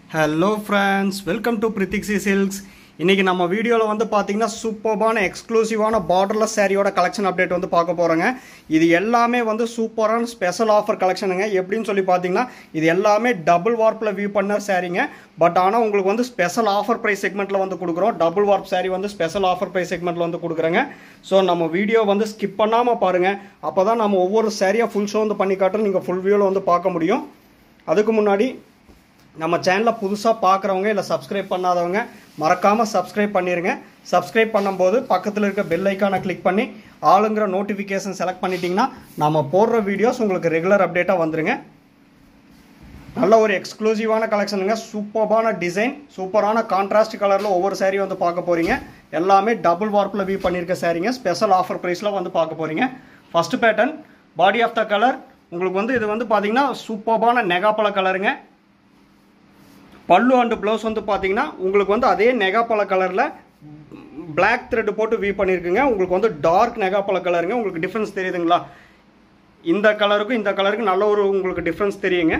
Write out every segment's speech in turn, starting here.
hello friends welcome to பிரித்திக்ஸி silks இன்றைக்கி நம்ம வீடியோவில் வந்து பார்த்தீங்கன்னா சூப்பர்பான எக்ஸ்க்ளூசிவான பார்டர்லெஸ் சாரியோட கலெக்ஷன் அப்டேட் வந்து பார்க்க போகிறோங்க இது எல்லாமே வந்து சூப்பரான ஸ்பெஷல் ஆஃபர் கலெக்ஷனுங்க எப்படின்னு சொல்லி பார்த்தீங்கன்னா இது எல்லாமே டபுள் வார்ப்பில் வியூ பண்ண சாரீங்க பட் ஆனால் உங்களுக்கு வந்து ஸ்பெஷல் ஆஃபர் ப்ரைஸ் செக்மெண்ட்டில் வந்து கொடுக்குறோம் டபுள் வார்ப் சாரி வந்து ஸ்பெஷல் ஆஃபர் ப்ரைஸ் செக்மெண்ட்டில் வந்து கொடுக்குறேங்க ஸோ நம்ம வீடியோ வந்து ஸ்கிப் பண்ணாமல் பாருங்கள் அப்போ தான் நம்ம ஒவ்வொரு சாரியாக ஃபுல் ஷோ வந்து பண்ணி காட்டுறோம் நீங்கள் ஃபுல் வியூவில் வந்து பார்க்க முடியும் அதுக்கு முன்னாடி நம்ம சேனலை புதுசாக பார்க்குறவங்க இல்லை சப்ஸ்கிரைப் பண்ணாதவங்க மறக்காமல் சப்ஸ்கிரைப் பண்ணிடுங்க சப்ஸ்கிரைப் பண்ணும்போது பக்கத்தில் இருக்க பெல் ஐக்கானை கிளிக் பண்ணி ஆளுங்கிற நோட்டிஃபிகேஷன் செலக்ட் பண்ணிட்டீங்கன்னா நம்ம போடுற வீடியோஸ் உங்களுக்கு ரெகுலர் அப்டேட்டாக வந்துருங்க நல்ல ஒரு எக்ஸ்க்ளூசிவான கலெக்ஷனுங்க சூப்பர்பான டிசைன் சூப்பரான கான்ட்ராஸ்ட் கலரில் ஒவ்வொரு சாரியும் வந்து பார்க்க போகிறீங்க எல்லாமே டபுள் வார்ப்பில் வியூ பண்ணியிருக்க சாரீங்க ஸ்பெஷல் ஆஃபர் ப்ரைஸில் வந்து பார்க்க போகிறீங்க first pattern body of the colour உங்களுக்கு வந்து இது வந்து பார்த்தீங்கன்னா சூப்பர்பான நெகாப்பழ கலருங்க பல்லு அண்டு ப்ளவுஸ் வந்து பார்த்தீங்கன்னா உங்களுக்கு வந்து அதே நெகாப்பழ கலரில் Black த்ரெட் போட்டு வீ பண்ணியிருக்குங்க உங்களுக்கு வந்து டார்க் நெகாப்பழ கலருங்க உங்களுக்கு டிஃப்ரென்ஸ் தெரியுதுங்களா இந்த கலருக்கும் இந்த கலருக்கும் நல்ல ஒரு உங்களுக்கு டிஃப்ரென்ஸ் தெரியுங்க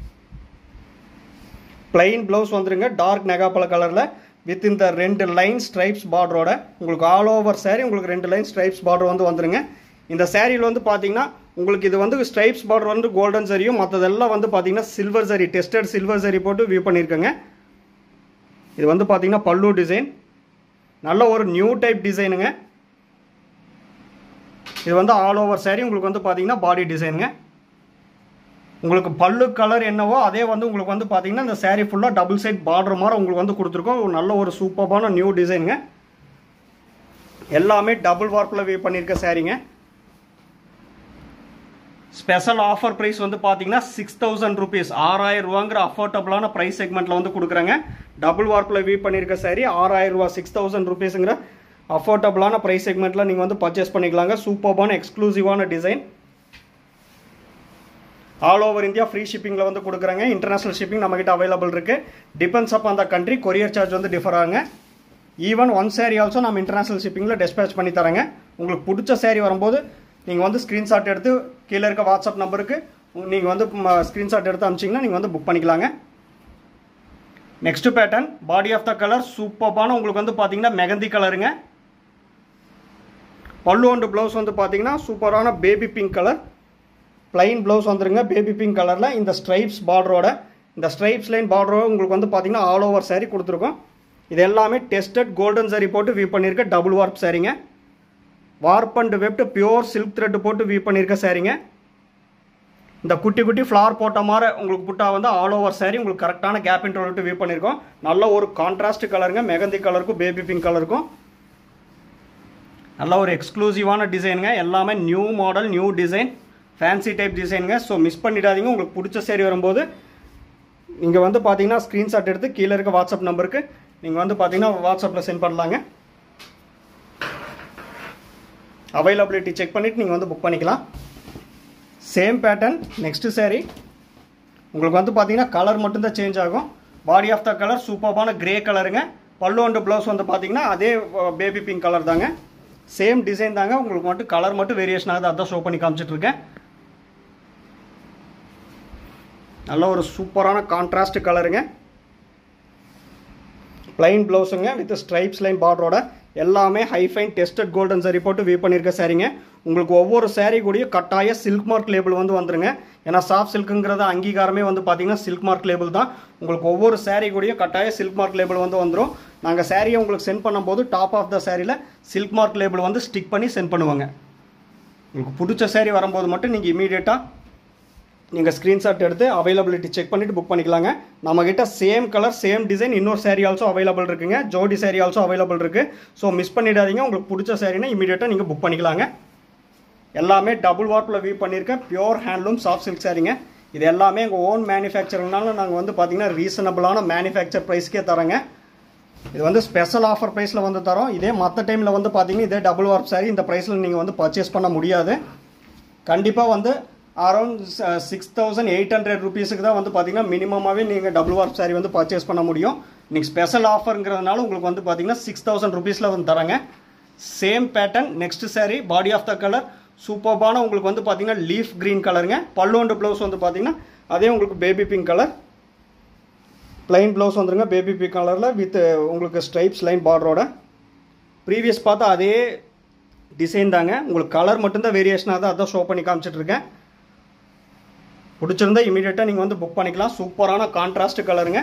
பிளைன் ப்ளவுஸ் வந்துருங்க டார்க் நெகாப்பழ கலரில் வித் இந்த ரெண்டு லைன் ஸ்ட்ரைப்ஸ் பார்டரோட உங்களுக்கு ஆல் ஓவர் saree உங்களுக்கு ரெண்டு லைன் ஸ்ட்ரைப்ஸ் பார்டர் வந்து வந்துருங்க இந்த சேரீயில் வந்து பார்த்தீங்கன்னா உங்களுக்கு இது வந்து ஸ்ட்ரைப்ஸ் பார்டர் வந்து கோல்டன் சரியும் மற்றதெல்லாம் வந்து பார்த்தீங்கன்னா சில்வர் சரி டெஸ்டட் சில்வர் சரி போட்டு வியூ பண்ணியிருக்கேங்க இது வந்து பார்த்தீங்கன்னா பல்லு டிசைன் நல்ல ஒரு நியூ டைப் டிசைனுங்க இது வந்து ஆல் ஓவர் saree உங்களுக்கு வந்து பார்த்தீங்கன்னா பாடி டிசைனுங்க உங்களுக்கு பல்லு கலர் என்னவோ அதே வந்து உங்களுக்கு வந்து பார்த்தீங்கன்னா இந்த saree ஃபுல்லாக டபுள் சைட் பார்டர் மாதிரி உங்களுக்கு வந்து கொடுத்துருக்கோம் ஒரு நல்ல ஒரு சூப்பரான நியூ டிசைனுங்க எல்லாமே டபுள் வார்ப்பில் வியூ பண்ணியிருக்க சாரீங்க ஸ்பெஷல் ஆஃபர் ப்ரைஸ் வந்து பார்த்தீங்கன்னா சிக்ஸ் தௌசண்ட் ருபீஸ் ஆறாயிரம் ரூபாங்கிற அஃபோர்டபுளான ப்ரைஸ் செக்மெண்ட்டில் வந்து கொடுக்குறாங்க டபுள் வார்ப்பில் வியூ பண்ணியிருக்க சாரி ஆறாயிரம் ரூபா சிக்ஸ் தௌசண்ட் ருபீஸுங்கிற அஃபோர்டபுளான ப்ரைஸ் செக்மெண்ட்டில் நீங்கள் வந்து பர்ச்சேஸ் பண்ணிக்கலாங்க சூப்பர்பான எக்ஸ்க்ளூசிவான design all over India free ஷிப்பிங்கில் வந்து கொடுக்குறாங்க இன்டர்நேஷனல் ஷிப்பிங் நம்மகிட்ட அவைலபிள் இருக்குது டிபெண்ட்ஸ் அப் அந்த கண்ட்ரி கொரியர் சார்ஜ் வந்து டிஃபர் ஆகுங்க ஈவன் ஒன் சேரீ ஆல்சோ நம்ம இன்டர்நேஷனல் ஷிப்பிங்கில் டிஸ்பேச் பண்ணி தரேங்க உங்களுக்கு பிடிச்ச சேரீ வரும்போது நீங்கள் வந்து ஸ்க்ரீன்ஷாட் எடுத்து கீழே இருக்க வாட்ஸ்அப் நம்பருக்கு நீங்கள் வந்து ஸ்க்ரீன்ஷாட் எடுத்து அனுப்பிச்சிங்கன்னா நீங்கள் வந்து புக் பண்ணிக்கலாங்க next pattern body of the colour சூப்பர்பான உங்களுக்கு வந்து பார்த்தீங்கன்னா மெகந்தி கலருங்க பல்லு அண்டு ப்ளவுஸ் வந்து பார்த்தீங்கன்னா சூப்பரான baby pink colour plain blouse வந்துருங்க பேபி பிங்க் கலரில் இந்த ஸ்ட்ரைப்ஸ் பார்டரோட இந்த ஸ்ட்ரைப்ஸ் லைன் பார்டரோட உங்களுக்கு வந்து பார்த்தீங்கன்னா ஆல் ஓவர் saree கொடுத்துருக்கோம் இது எல்லாமே டெஸ்டட் கோல்டன் saree போட்டு வியூ பண்ணியிருக்க டபுள் வார்ப் சாரீங்க warp and weft pure silk thread போட்டு வியூ பண்ணியிருக்க சாரீங்க இந்த குட்டி குட்டி ஃப்ளவர் போட்ட மாதிரி உங்களுக்கு புட்டா வந்து ஆல் ஓவர் saree உங்களுக்கு கரெக்டான கேப் இன்டர் விட்டு வியூ பண்ணியிருக்கோம் நல்ல ஒரு கான்ட்ராஸ்ட் கலருங்க மெகந்தி கலருக்கும் பேபி பிங்க் கலருக்கும் நல்ல ஒரு எக்ஸ்க்ளூசிவான டிசைனுங்க எல்லாமே new model new design fancy type டிசைனுங்க ஸோ மிஸ் பண்ணிடாதீங்க உங்களுக்கு பிடிச்ச சேரீ வரும்போது நீங்கள் வந்து பார்த்தீங்கன்னா ஸ்க்ரீன்ஷாட் எடுத்து கீழே இருக்க வாட்ஸ்அப் நம்பருக்கு நீங்கள் வந்து பார்த்தீங்கன்னா வாட்ஸ்அப்பில் சென்ட் பண்ணலாங்க அவைலபிலிட்டி செக் பண்ணிவிட்டு நீங்கள் வந்து புக் பண்ணிக்கலாம் சேம் பேட்டர்ன் நெக்ஸ்ட் saree உங்களுக்கு வந்து பார்த்தீங்கன்னா கலர் மட்டும்தான் சேஞ்ச் ஆகும் பாடி ஆஃப் த கலர் சூப்பர்பான கிரே கலருங்க பல்லு அண்டு ப்ளவுஸ் வந்து பார்த்தீங்கன்னா அதே பேபி பிங்க் கலர் தாங்க சேம் டிசைன் தாங்க உங்களுக்கு மட்டும் கலர் மட்டும் வேரியேஷன் ஆகுது அதான் ஷோ பண்ணி காமிச்சிட்டு இருக்கேன் நல்ல ஒரு சூப்பரான கான்ட்ராஸ்ட் கலருங்க பிளைன் ப்ளவுஸுங்க வித் ஸ்ட்ரைப்ஸ் லைன் பார்டரோட எல்லாமே ஹைஃபைன் டெஸ்டட் கோல்டன் சரி போட்டு வியூ பண்ணியிருக்க சாரீங்க உங்களுக்கு ஒவ்வொரு saree கூடயும் கட்டாய சில்க் மார்க் லேபிள் வந்து வந்துருங்க ஏன்னா சாஃப்ட் சில்க்குங்கிறத அங்கீகாரமே வந்து பார்த்தீங்கன்னா சில்க் மார்க் லேபிள் தான் உங்களுக்கு ஒவ்வொரு saree கூடயும் கட்டாய சில்க் மார்க் லேபிள் வந்து வந்துடும் நாங்கள் சாரியை உங்களுக்கு சென்ட் பண்ணும்போது டாப் ஆஃப் த சாரியில் சில்க் மார்க் லேபிள் வந்து ஸ்டிக் பண்ணி சென்ட் பண்ணுவாங்க உங்களுக்கு பிடிச்ச saree வரும்போது மட்டும் நீங்கள் இமீடியட்டாக நீங்கள் ஸ்க்ரீன்ஷாட் எடுத்து அவைலபிலிட்டி செக் பண்ணிவிட்டு புக் பண்ணிக்கலாங்க நம்மக்கிட்ட சேம் கலர் சேம் டிசைன் இன்னொரு saree ஆல்சோ அவைலபிள் இருக்குங்க ஜோடி saree ஆல்சோ அவைலபிள் இருக்குது ஸோ மிஸ் பண்ணிடாதீங்க உங்களுக்கு பிடிச்ச சாரீனா இமீடியட்டாக நீங்கள் புக் பண்ணிக்கலாங்க எல்லாமே டபுள் வார்ப்பில் வியூ பண்ணியிருக்கேன் பியோர் ஹேண்ட்லூம் சாஃப்ட் சில்க் சாரீங்க இது எல்லாமே எங்கள் ஓன் மேனுஃபேக்சர்னால நாங்கள் வந்து பார்த்தீங்கன்னா ரீசனபிளான மேனுஃபேக்சர் ப்ரைஸ்க்கே தரோங்க இது வந்து ஸ்பெஷல் ஆஃபர் ப்ரைஸில் வந்து தரோம் இதே மற்ற டைமில் வந்து பார்த்தீங்கன்னா இதே டபுள் வார்ப் சாரி இந்த ப்ரைஸில் நீங்கள் வந்து பர்ச்சேஸ் பண்ண முடியாது கண்டிப்பாக வந்து around six thousand eight hundred ருபீஸுக்கு தான் வந்து பார்த்தீங்கன்னா மினிமமாகவே நீங்கள் டபுள் வார்ப் சாரி வந்து பர்ச்சேஸ் பண்ண முடியும் இன்னைக்கு ஸ்பெஷல் ஆஃபருங்கிறதுனால உங்களுக்கு வந்து பார்த்தீங்கன்னா சிக்ஸ் தௌசண்ட் ருபீஸில் வந்து தராங்க same pattern next saree body of the colour சூப்பர்பான உங்களுக்கு வந்து பார்த்தீங்கன்னா லீஃப் க்ரீன் கலருங்க பல்லு அண்டு ப்ளவுஸ் வந்து பார்த்தீங்கன்னா அதே உங்களுக்கு baby pink colour plain blouse வந்துருங்க பேபி பி கலரில் வித் உங்களுக்கு ஸ்ட்ரைப்ஸ் லைன் பார்டரோட ப்ரீவியஸ் பார்த்தா அதே டிசைன் தாங்க உங்களுக்கு கலர் மட்டும்தான் வேரியேஷனாக தான் அதான் ஷோ பண்ணி காமிச்சிட்ருக்கேன் பிடிச்சிருந்தா இமீடியட்டாக நீங்கள் வந்து புக் பண்ணிக்கலாம் சூப்பரான கான்ட்ராஸ்ட் கலருங்க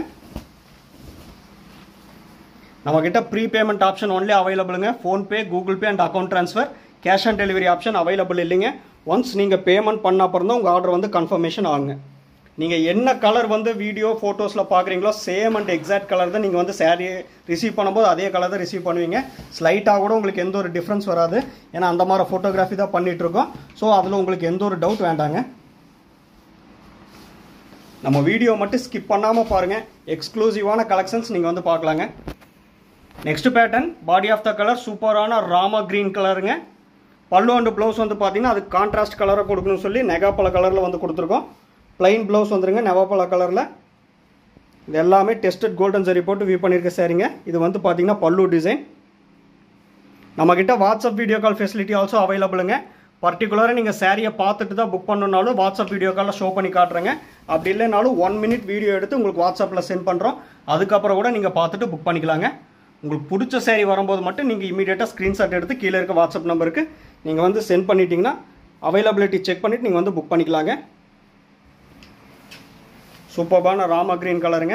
நம்மக்கிட்ட ப்ரீ பேமெண்ட் ஆப்ஷன் ஒன்லி அவைலபிளுங்க PhonePe Google Pay and account transfer cash on delivery option available இல்லைங்க ஒன்ஸ் நீங்கள் பேமெண்ட் பண்ண அப்புறம் தான் உங்கள் ஆர்டர் வந்து கன்ஃபர்மேஷன் ஆகுங்க நீங்கள் என்ன கலர் வந்து வீடியோ ஃபோட்டோஸில் பார்க்குறீங்களோ சேம் அண்ட் எக்ஸாக்ட் கலர் தான் நீங்கள் வந்து சாரீ ரிசீவ் பண்ணும்போது அதே கலர் தான் ரிசீவ் பண்ணுவீங்க ஸ்லைட்டாக கூட உங்களுக்கு எந்த ஒரு டிஃப்ரென்ஸ் வராது ஏன்னா அந்த மாதிரி ஃபோட்டோகிராஃபி தான் பண்ணிகிட்ருக்கோம் ஸோ அதில் உங்களுக்கு எந்த ஒரு டவுட் வேண்டாங்க நம்ம வீடியோ மட்டும் ஸ்கிப் பண்ணாமல் பாருங்கள் எக்ஸ்க்ளூசிவான கலெக்ஷன்ஸ் நீங்கள் வந்து பார்க்கலாங்க next pattern body of the colour சூப்பரான ராமா க்ரீன் கலருங்க பல்லு அண்டு ப்ளவுஸ் வந்து பார்த்தீங்கன்னா அது கான்ட்ராஸ்ட் கலராக கொடுக்கணும்னு சொல்லி நெகாப்பழ கலரில் வந்து கொடுத்துருக்கோம் ப்ளைன் ப்ளவுஸ் வந்துருங்க நெவாப்பழ கலரில் இது எல்லாமே டெஸ்டட் கோல்டன் சரி போட்டு வியூ பண்ணியிருக்க சரிங்க இது வந்து பார்த்தீங்கன்னா பல்லு டிசைன் நம்மக்கிட்ட WhatsApp video call facility also அவைலபிளுங்க பர்டிகுலராக நீங்கள் சாரியை பார்த்துட்டு தான் புக் பண்ணணுனாலும் வாட்ஸ்அப் வீடியோ காலில் ஷோ பண்ணி காட்டுறேங்க அப்படி இல்லைனாலும் ஒன் மினிட் வீடியோ எடுத்து உங்களுக்கு வாட்ஸ்அப்பில் சென்ட் பண்ணுறோம் அதுக்கப்புறம் கூட நீங்கள் பார்த்துட்டு புக் பண்ணிக்கலாங்க உங்களுக்கு பிடிச்ச சேரீ வரும்போது மட்டும் நீங்கள் இமீடியட்டாக ஸ்க்ரீன்ஷாட் எடுத்து கீழே இருக்க வாட்ஸ்அப் நம்பருக்கு நீங்கள் வந்து சென்ட் பண்ணிட்டீங்கன்னா அவைலபிலிட்டி செக் பண்ணிவிட்டு நீங்கள் வந்து புக் பண்ணிக்கலாங்க சூப்பர்பான ராமா க்ரீன் கலருங்க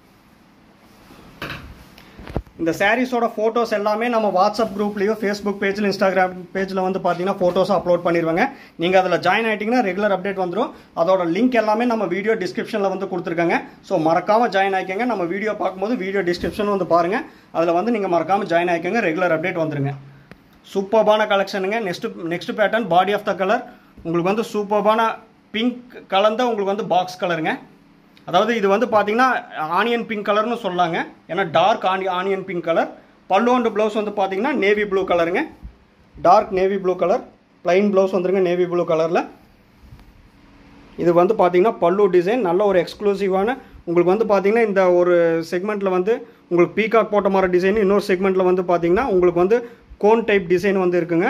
இந்த சாரீஸோட ஃபோட்டோஸ் எல்லாமே நம்ம வாட்ஸ்அப் குரூப்லேயோ ஃபேஸ்புக் பேஜில் இன்ஸ்டாகிராம் பேஜில் வந்து பார்த்தீங்கன்னா ஃபோட்டோஸ் அப்லோட் பண்ணிடுவாங்க நீங்கள் அதில் ஜாயின் ஆகிட்டிங்கன்னா ரெகுலர் அப்டேட் வந்துடும் அதோட லிங்க் எல்லாமே நம்ம வீடியோ டிஸ்கிரிப்ஷனில் வந்து கொடுத்துருக்காங்க ஸோ மறக்காமல் ஜாயின் ஆகிக்கங்க நம்ம வீடியோ பார்க்கும்போது வீடியோ டிஸ்கிரிப்ஷன் வந்து பாருங்கள் அதில் வந்து நீங்கள் மறக்காமல் ஜாயின் ஆகிக்கங்க ரெகுலர் அப்டேட் வந்துருங்க சூப்பர்பான கலெக்ஷனுங்க next next pattern body of the colour உங்களுக்கு வந்து சூப்பர்பான பிங்க் கலந்த உங்களுக்கு வந்து பாக்ஸ் கலருங்க அதாவது இது வந்து பார்த்தீங்கன்னா ஆனியன் பிங்க் கலர்னு சொல்லாங்க ஏன்னா டார்க் ஆனி ஆனியன் பிங்க் கலர் பல்லு அண்ட் ப்ளவுஸ் வந்து பார்த்தீங்கன்னா நேவி ப்ளூ கலருங்க dark navy blue colour plain blouse வந்துருங்க நேவி ப்ளூ கலரில் இது வந்து பார்த்தீங்கன்னா பல்லு டிசைன் நல்ல ஒரு எக்ஸ்க்ளூசிவான உங்களுக்கு வந்து பார்த்தீங்கன்னா இந்த ஒரு செக்மெண்ட்டில் வந்து உங்களுக்கு பீகாக் போட்ட மாதிரி டிசைன் இன்னொரு செக்மெண்ட்டில் வந்து பார்த்தீங்கன்னா உங்களுக்கு வந்து கோன் டைப் டிசைன் வந்து இருக்குங்க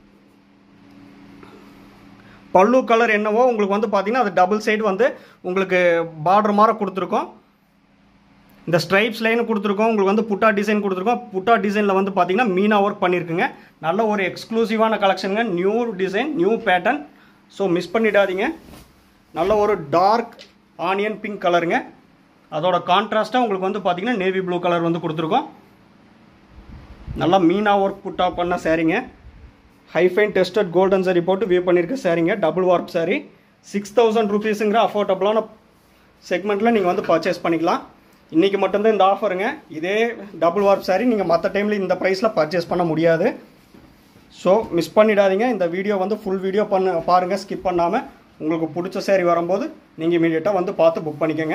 பல்லு கலர் என்னவோ உங்களுக்கு வந்து பார்த்தீங்கன்னா அது டபுள் சைடு வந்து உங்களுக்கு பார்டர் மாதிரி கொடுத்துருக்கோம் இந்த ஸ்ட்ரைப்ஸ் லைன் கொடுத்துருக்கோம் உங்களுக்கு வந்து புட்டா டிசைன் கொடுத்துருக்கோம் புட்டா டிசைனில் வந்து பார்த்தீங்கன்னா மீனா ஒர்க் பண்ணியிருக்குங்க நல்ல ஒரு எக்ஸ்க்ளூசிவான கலெக்ஷனுங்க new design new pattern so miss பண்ணிடாதீங்க நல்ல ஒரு டார்க் ஆனியன் பிங்க் கலருங்க அதோட கான்ட்ராஸ்ட்டாக உங்களுக்கு வந்து பார்த்தீங்கன்னா நேவி ப்ளூ கலர் வந்து கொடுத்துருக்கோம் நல்லா மீனா ஒர்க் புட்டா பண்ண சாரீங்க ஹைஃபைன் டெஸ்டட் கோல்டன் சாரி போட்டு வியூ பண்ணியிருக்க சாரீங்க double warp saree six thousand ருபீஸுங்கிற அஃபோர்டபுளான செக்மெண்ட்டில் நீங்கள் வந்து பர்ச்சேஸ் பண்ணிக்கலாம் இன்றைக்கி மட்டும்தான் இந்த ஆஃபருங்க இதே டபுள் வார்ப் சாரி நீங்கள் மற்ற டைமில் இந்த ப்ரைஸில் பர்ச்சேஸ் பண்ண முடியாது ஸோ மிஸ் பண்ணிடாதீங்க இந்த வீடியோ வந்து ஃபுல் வீடியோ பண்ண பாருங்கள் ஸ்கிப் பண்ணாமல் உங்களுக்கு பிடிச்ச சாரி வரும்போது நீங்கள் இமீடியட்டாக வந்து பார்த்து புக் பண்ணிக்கோங்க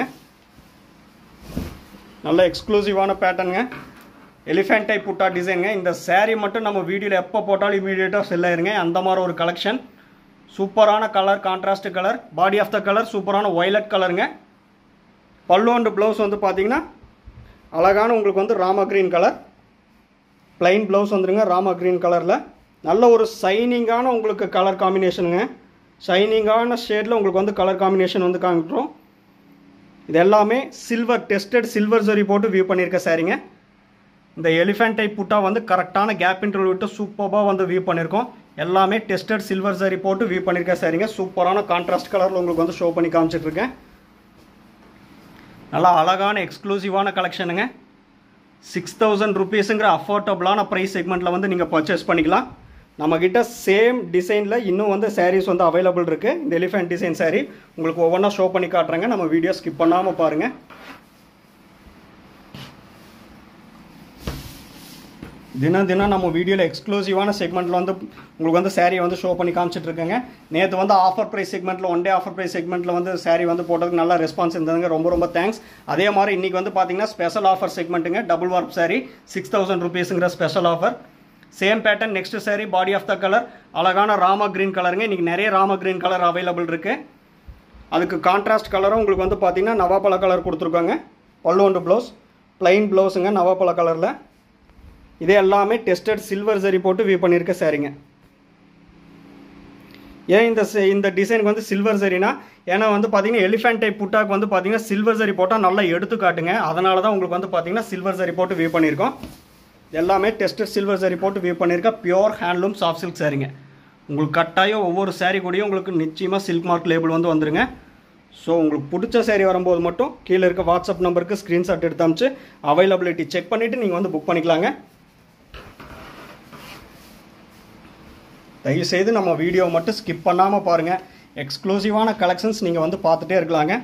நல்ல எக்ஸ்க்ளூசிவான பேட்டர்னுங்க எலிஃபென்ட் டைப் புட்டா டிசைனுங்க இந்த saree மட்டும் நம்ம வீடியோவில் எப்போ போட்டாலும் இமீடியட்டாக செல் ஆயிருங்க அந்த மாதிரி ஒரு கலெக்ஷன் சூப்பரான colour contrast colour body of the colour சூப்பரான ஒய்லட் கலருங்க பல்லு அண்ட் ப்ளவுஸ் வந்து பார்த்தீங்கன்னா அழகான உங்களுக்கு வந்து Rama green colour plain blouse வந்துருங்க ராமா க்ரீன் கலரில் நல்ல ஒரு ஷைனிங்கான உங்களுக்கு கலர் காம்பினேஷனுங்க ஷைனிங்கான ஷேடில் உங்களுக்கு வந்து கலர் காம்பினேஷன் வந்து காமிக்கிறோம் இது எல்லாமே சில்வர் டெஸ்டட் சில்வர் ஜரி போட்டு வியூ பண்ணியிருக்க சாரிங்க இந்த எலிஃபென்ட் டைப் புட்டா வந்து கரெக்டான கேப் இன்டர்வல் விட்டு சூப்பராக வந்து வியூ பண்ணியிருக்கோம் எல்லாமே டெஸ்டட் சில்வர் சரி போட்டு வியூ பண்ணியிருக்க சரிங்க சூப்பரான கான்ட்ராஸ்ட் கலரில் உங்களுக்கு வந்து ஷோ பண்ணி காமிச்சிட்ருக்கேன் நல்லா அழகான எக்ஸ்க்ளூசிவான கலெக்ஷனுங்க சிக்ஸ் தௌசண்ட் ருபீஸுங்கிற அஃபோர்டபுளான ப்ரைஸ் செக்மெண்ட்டில் வந்து நீங்கள் பர்ச்சேஸ் பண்ணிக்கலாம் நம்மக்கிட்ட சேம் டிசைனில் இன்னும் வந்து sarees வந்து அவைலபிள் இருக்குது இந்த எலிஃபென்ட் டிசைன் saree உங்களுக்கு ஒவ்வொன்றா ஷோ பண்ணி காட்டுறேங்க நம்ம வீடியோ ஸ்கிப் பண்ணாமல் பாருங்கள் தினம் தினம் நம்ம வீடியோவில் எக்ஸ்க்ளூசிவான செக்மெண்ட்டில் வந்து உங்களுக்கு வந்து சாரியை வந்து ஷோ பண்ணி காமிச்சிட்டு இருக்கேங்க நேற்று வந்து ஆஃபர் ப்ரைஸ் செக்மெண்ட்டில் ஒன் டே ஆஃபர் ப்ரைஸ் செக்மெண்ட்டில் வந்து சாரி வந்து போட்டதுக்கு நல்ல ரெஸ்பான்ஸ் இருந்ததுங்க ரொம்ப ரொம்ப தேங்க்ஸ் அதே மாதிரி இன்றைக்கி வந்து பார்த்தீங்கன்னா ஸ்பெஷல் ஆஃபர் செக்மெண்ட்டுங்க double warp saree six thousand ருபீஸுங்கிற special offer same pattern next saree body of the colour அழகான ராமா க்ரீன் கலருங்க இன்றைக்கி நிறைய ராமா க்ரீன் கலர் அவைலபிள் இருக்குது அதுக்கு கான்ட்ராஸ்ட் கலரும் உங்களுக்கு வந்து பார்த்தீங்கன்னா நவாப்பழ கலர் கொடுத்துருக்காங்க பல்லு ஒன்று ப்ளவுஸ் ப்ளைன் ப்ளவுஸுங்க நவாப்பழ கலரில் இது எல்லாமே டெஸ்டட் சில்வர் சரி போட்டு வியூ பண்ணியிருக்க சாரிங்க ஏன் இந்த se- இந்த டிசைனுக்கு வந்து சில்வர் சரினா ஏன்னா வந்து பார்த்தீங்கன்னா எலிஃபென்ட் டைப் புட்டாக்கு வந்து பார்த்தீங்கன்னா சில்வர் சரி போட்டால் நல்லா எடுத்து காட்டுங்க அதனால தான் உங்களுக்கு வந்து பார்த்தீங்கன்னா சில்வர் சரி போட்டு வியூ பண்ணியிருக்கோம் எல்லாமே டெஸ்டட் சில்வர் சரி போட்டு வியூ பண்ணியிருக்கேன் பியோர் ஹேண்ட்லூம் சாஃப்ட் சில்க் சாரீங்க உங்களுக்கு கட்டாயம் ஒவ்வொரு saree கூடயும் உங்களுக்கு நிச்சயமாக சில்க் மார்க் லேபிள் வந்து வந்துருங்க ஸோ உங்களுக்கு பிடிச்ச saree வரும்போது மட்டும் கீழே இருக்க வாட்ஸ்அப் நம்பருக்கு ஸ்க்ரீன்ஷாட் எடுத்து அமிச்சு அவைலபிலிட்டி செக் பண்ணிவிட்டு நீங்கள் வந்து புக் பண்ணிக்கலாங்க தயவுசெய்து நம்ம வீடியோ மட்டும் ஸ்கிப் பண்ணாமல் பாருங்கள் எக்ஸ்க்ளூசிவான கலெக்ஷன்ஸ் நீங்கள் வந்து பார்த்துட்டே இருக்கலாங்க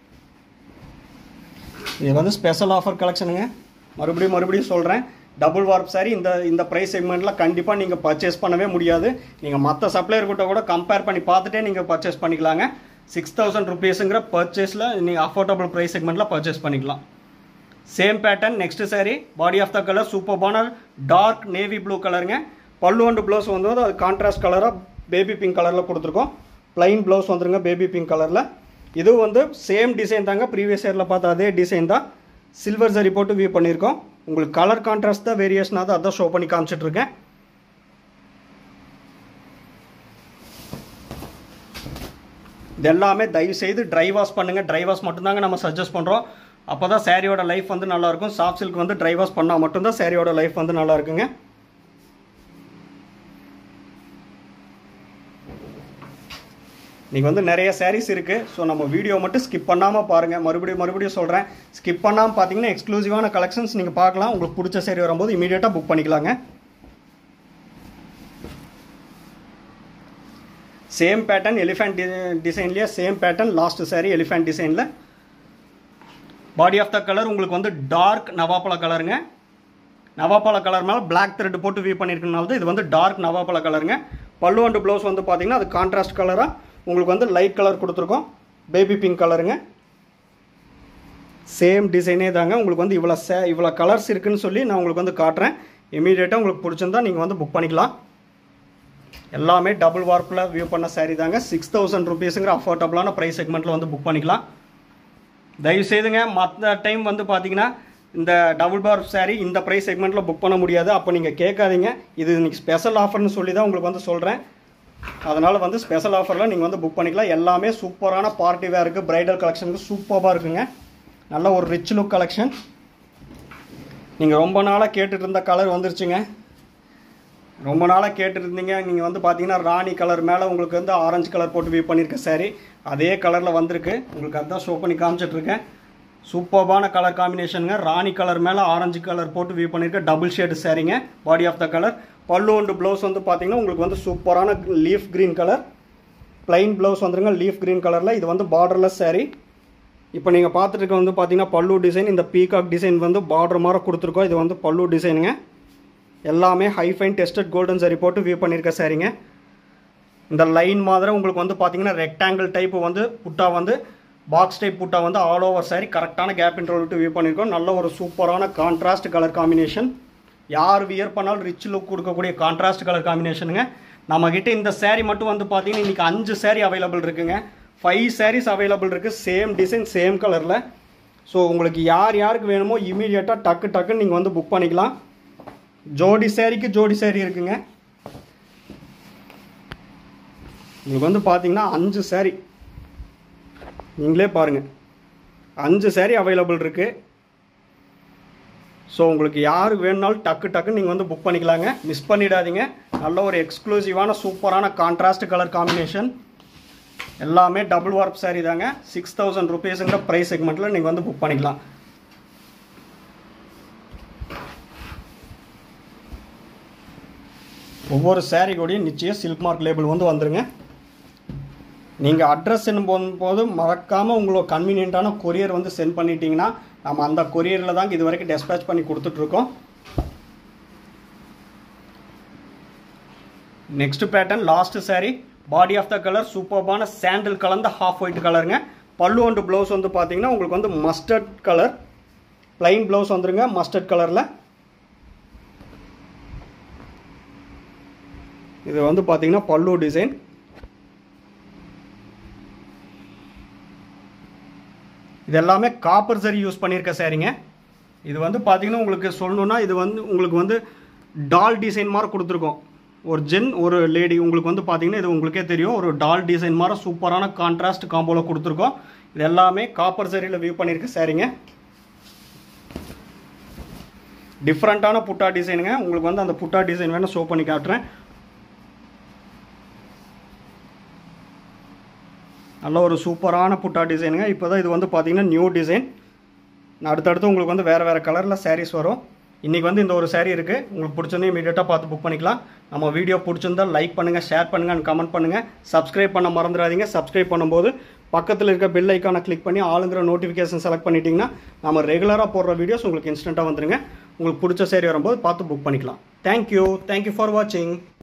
இது வந்து ஸ்பெஷல் ஆஃபர் கலெக்ஷனுங்க மறுபடியும் மறுபடியும் சொல்கிறேன் டபுள் வார்ப் சாரி இந்த இந்த ப்ரைஸ் செக்மெண்ட்டில் கண்டிப்பாக நீங்கள் பர்ச்சேஸ் பண்ணவே முடியாது நீங்கள் மற்ற சப்ளையர் கிட்ட கூட கம்பேர் பண்ணி பார்த்துட்டே நீங்கள் பர்ச்சேஸ் பண்ணிக்கலாங்க சிக்ஸ் தௌசண்ட் ருபீஸுங்கிற பர்ச்சேஸில் நீங்கள் அஃபோர்டபுள் ப்ரைஸ் செக்மெண்ட்டில் பர்ச்சேஸ் பண்ணிக்கலாம் same pattern next saree body of the colour சூப்பர்பான டார்க் நேவி ப்ளூ கலருங்க பல்லு அண்டு ப்ளவுஸ் வந்து அது கான்ட்ராஸ்ட் கலராக பேபி பிங்க் கலரில் கொடுத்துருக்கோம் plain ப்ளவுஸ் வந்துருங்க பேபி பிங்க் கலரில் இது வந்து சேம் டிசைன் தாங்க ப்ரீவியஸ் இயரில் பார்த்த அதே டிசைன் தான் சில்வர் சரி போட்டு வியூ பண்ணியிருக்கோம் உங்களுக்கு கலர் கான்ட்ராஸ்ட் தான் வேரியேஷனாக தான் அதான் ஷோ பண்ணி காமிச்சிட்ருக்கேன் இது எல்லாமே தயவு செய்து ட்ரை வாஷ் பண்ணுங்க ட்ரை வாஷ் மட்டும்தாங்க நம்ம சஜஸ்ட் பண்ணுறோம் அப்போ தான் சாரியோட லைஃப் வந்து நல்லா இருக்கும் சாஃப்ட் சில்க் வந்து ட்ரை வாஷ் பண்ணால் மட்டும்தான் சாரியோட லைஃப் வந்து நல்லா இருக்குங்க நீங்கள் வந்து நிறைய sarees இருக்குது ஸோ நம்ம வீடியோ மட்டும் ஸ்கிப் பண்ணாமல் பாருங்கள் மறுபடியும் மறுபடியும் சொல்கிறேன் ஸ்கிப் பண்ணாமல் பார்த்தீங்கன்னா எக்ஸ்க்ளூசிவான கலெக்ஷன்ஸ் நீங்கள் பார்க்கலாம் உங்களுக்கு பிடிச்ச saree வரும்போது இமீடியட்டாக புக் பண்ணிக்கலாங்க சேம் பேட்டர்ன் எலிஃபென்ட் டிசைன்லேயே same pattern last saree elephant டிசைனில் பாடி ஆஃப் த கலர் உங்களுக்கு வந்து டார்க் நவாப்பழ கலருங்க நவாப்பழ கலர் மேலே Black thread போட்டு வியூ பண்ணியிருக்கனால தான் இது வந்து டார்க் நவாப்பழ கலருங்க பல்லு அண்டு ப்ளவுஸ் வந்து பார்த்தீங்கன்னா அது கான்ட்ராஸ்ட் கலராக உங்களுக்கு வந்து லைட் கலர் கொடுத்துருக்கோம் பேபி பிங்க் கலருங்க சேம் டிசைனே தாங்க உங்களுக்கு வந்து இவ்வளோ சே இவ்வளோ கலர்ஸ் இருக்குன்னு சொல்லி நான் உங்களுக்கு வந்து காட்டுறேன் இமீடியட்டாக உங்களுக்கு பிடிச்சிருந்தா நீங்கள் வந்து புக் பண்ணிக்கலாம் எல்லாமே டபுள் வார்ப்பில் வியூ பண்ண saree தாங்க சிக்ஸ் தௌசண்ட் ருபீஸுங்கிற அஃபோர்டபுளான ப்ரைஸ் செக்மெண்ட்டில் வந்து புக் பண்ணிக்கலாம் தயவு செய்துங்க மற்ற டைம் வந்து பார்த்தீங்கன்னா இந்த டபுள் பார் saree இந்த ப்ரைஸ் செக்மெண்ட்டில் புக் பண்ண முடியாது அப்போ நீங்கள் கேட்காதீங்க இது இன்னைக்கு ஸ்பெஷல் ஆஃபர்னு சொல்லி தான் உங்களுக்கு வந்து சொல்கிறேன் அதனால் வந்து ஸ்பெஷல் ஆஃபரில் நீங்கள் வந்து புக் பண்ணிக்கலாம் எல்லாமே சூப்பரான பார்ட்டி வேருக்கு பிரைடல் கலெக்ஷனுக்கு சூப்பராக இருக்குங்க நல்ல ஒரு ரிச் லுக் கலெக்ஷன் நீங்கள் ரொம்ப நாளாக கேட்டுட்டு இருந்த கலர் வந்துருச்சுங்க ரொம்ப நாளாக கேட்டுருந்தீங்க நீங்கள் வந்து பார்த்தீங்கன்னா ராணி கலர் மேலே உங்களுக்கு வந்து ஆரஞ்சு கலர் போட்டு வியூ பண்ணியிருக்க saree அதே கலரில் வந்திருக்கு உங்களுக்கு அதுதான் ஷோ பண்ணி காமிச்சிட்ருக்கேன் சூப்பர்பான கலர் காம்பினேஷனுங்க ராணி கலர் மேலே ஆரஞ்சு கலர் போட்டு வியூ பண்ணியிருக்க டபுள் ஷேடு சாரீங்க பாடி ஆஃப் த கலர் பல்லு அண்டு ப்ளவுஸ் வந்து பார்த்தீங்கன்னா உங்களுக்கு வந்து சூப்பரான leaf green colour plain blouse வந்துருங்க லீஃப் க்ரீன் கலரில் இது வந்து பார்டர்லெஸ் saree இப்போ நீங்கள் பார்த்துட்டு இருக்க வந்து பார்த்தீங்கன்னா பல்லு டிசைன் இந்த பீகாக் டிசைன் வந்து பார்டர் மாதிரி கொடுத்துருக்கோம் இது வந்து பல்லு டிசைனுங்க எல்லாமே ஹைஃபைன் டெஸ்டட் கோல்டன் சரி போட்டு வியூ பண்ணியிருக்க சாரிங்க இந்த லைன் மாதிரி உங்களுக்கு வந்து பார்த்தீங்கன்னா ரெக்டாங்கிள் டைப் வந்து புட்டா வந்து பாக்ஸ் டைப் புட்டா வந்து ஆல் ஓவர் saree கரெக்டான கேப் இன்ட்ரோல் விட்டு வியூ பண்ணியிருக்கோம் நல்ல ஒரு சூப்பரான கான்ட்ராஸ்ட் கலர் காம்பினேஷன் யார் வியர் பண்ணாலும் ரிச் லுக் கொடுக்கக்கூடிய கான்ட்ராஸ்ட் கலர் காம்பினேஷனுங்க நம்மக்கிட்ட இந்த saree மட்டும் வந்து பார்த்தீங்கன்னா இன்றைக்கி அஞ்சு saree அவைலபிள் இருக்குங்க ஃபைவ் sarees அவைலபிள் இருக்குது சேம் டிசைன் சேம் கலரில் ஸோ உங்களுக்கு யார் யாருக்கு வேணுமோ இமீடியட்டாக டக்கு டக்குன்னு நீங்கள் வந்து புக் பண்ணிக்கலாம் ஜோடி சேரீக்கு ஜோடி சேரீ இருக்குங்க உங்களுக்கு வந்து பார்த்தீங்கன்னா அஞ்சு சேரீ நீங்களே பாருங்கள் அஞ்சு சேரீ அவைலபிள் இருக்குது ஸோ உங்களுக்கு யாருக்கு வேணுனாலும் டக்கு டக்குன்னு நீங்கள் வந்து புக் பண்ணிக்கலாங்க மிஸ் பண்ணிடாதீங்க நல்ல ஒரு எக்ஸ்க்ளூசிவான சூப்பரான கான்ட்ராஸ்ட் கலர் காம்பினேஷன் எல்லாமே டபுள் வார்ப் saree தாங்க சிக்ஸ் தௌசண்ட் ருபீஸுங்கிற ப்ரைஸ் செக்மெண்ட்டில் நீங்கள் வந்து புக் பண்ணிக்கலாம் ஒவ்வொரு saree கூடயும் நிச்சயம் சில்க் மார்க் லேபிள் வந்து வந்துருங்க நீங்கள் அட்ரஸ் போது மறக்காமல் உங்களோட கன்வீனியண்ட்டான கொரியர் வந்து சென்ட் பண்ணிட்டீங்கன்னா நம்ம அந்த கொரியரில் தாங்க இது வரைக்கும் டெஸ்பேச் பண்ணி கொடுத்துட்ருக்கோம் next pattern last saree body of the colour சூப்பர்பான சாண்டில் கலந்த ஹாஃப் ஒயிட் கலருங்க பல்லு அண்டு ப்ளவுஸ் வந்து பார்த்தீங்கன்னா உங்களுக்கு வந்து மஸ்டர்ட் கலர் plain ப்ளவுஸ் வந்துருங்க மஸ்டர்ட் கலரில் இது வந்து பார்த்தீங்கன்னா பல்லு டிசைன் இது எல்லாமே காப்பர் சரி யூஸ் பண்ணியிருக்க சாரிங்க இது வந்து பார்த்தீங்கன்னா உங்களுக்கு சொல்லணுன்னா இது வந்து உங்களுக்கு வந்து டால் டிசைன் மாதிரி கொடுத்துருக்கோம் ஒரு ஜென் ஒரு லேடி உங்களுக்கு வந்து பார்த்தீங்கன்னா இது உங்களுக்கே தெரியும் ஒரு டால் டிசைன் மாதிரி சூப்பரான கான்ட்ராஸ்ட் காம்போவில் கொடுத்துருக்கோம் இது எல்லாமே காப்பர் சரியில் வியூ பண்ணியிருக்கு சாரிங்க டிஃப்ரெண்ட்டான புட்டா டிசைனுங்க உங்களுக்கு வந்து அந்த புட்டா டிசைன் வேணால் ஷோ பண்ணி காட்டுறேன் நல்ல ஒரு சூப்பரான புட்டா டிசைனுங்க இப்போ தான் இது வந்து பார்த்தீங்கன்னா நியூ டிசைன் நான் அடுத்தடுத்து உங்களுக்கு வந்து வேறு வேறு கலரில் sarees வரும் இன்றைக்கி வந்து இந்த ஒரு saree இருக்குது உங்களுக்கு பிடிச்சிருந்தா இமீடியட்டாக பார்த்து புக் பண்ணிக்கலாம் நம்ம வீடியோ பிடிச்சிருந்தா லைக் பண்ணுங்கள் ஷேர் பண்ணுங்கள் கமெண்ட் பண்ணுங்கள் சப்ஸ்கிரைப் பண்ண மறந்துடாதீங்க சப்ஸ்கிரைப் பண்ணும்போது பக்கத்தில் இருக்க பெல் ஐக்கானை கிளிக் பண்ணி ஆளுங்கிற நோட்டிஃபிகேஷன் செலக்ட் பண்ணிட்டீங்கன்னா நம்ம ரெகுலராக போடுற வீடியோஸ் உங்களுக்கு இன்ஸ்டண்ட்டாக வந்துருங்க உங்களுக்கு பிடிச்ச சேரீ வரும்போது பார்த்து புக் பண்ணிக்கலாம் தேங்க்யூ தேங்க்யூ ஃபார் வாட்சிங்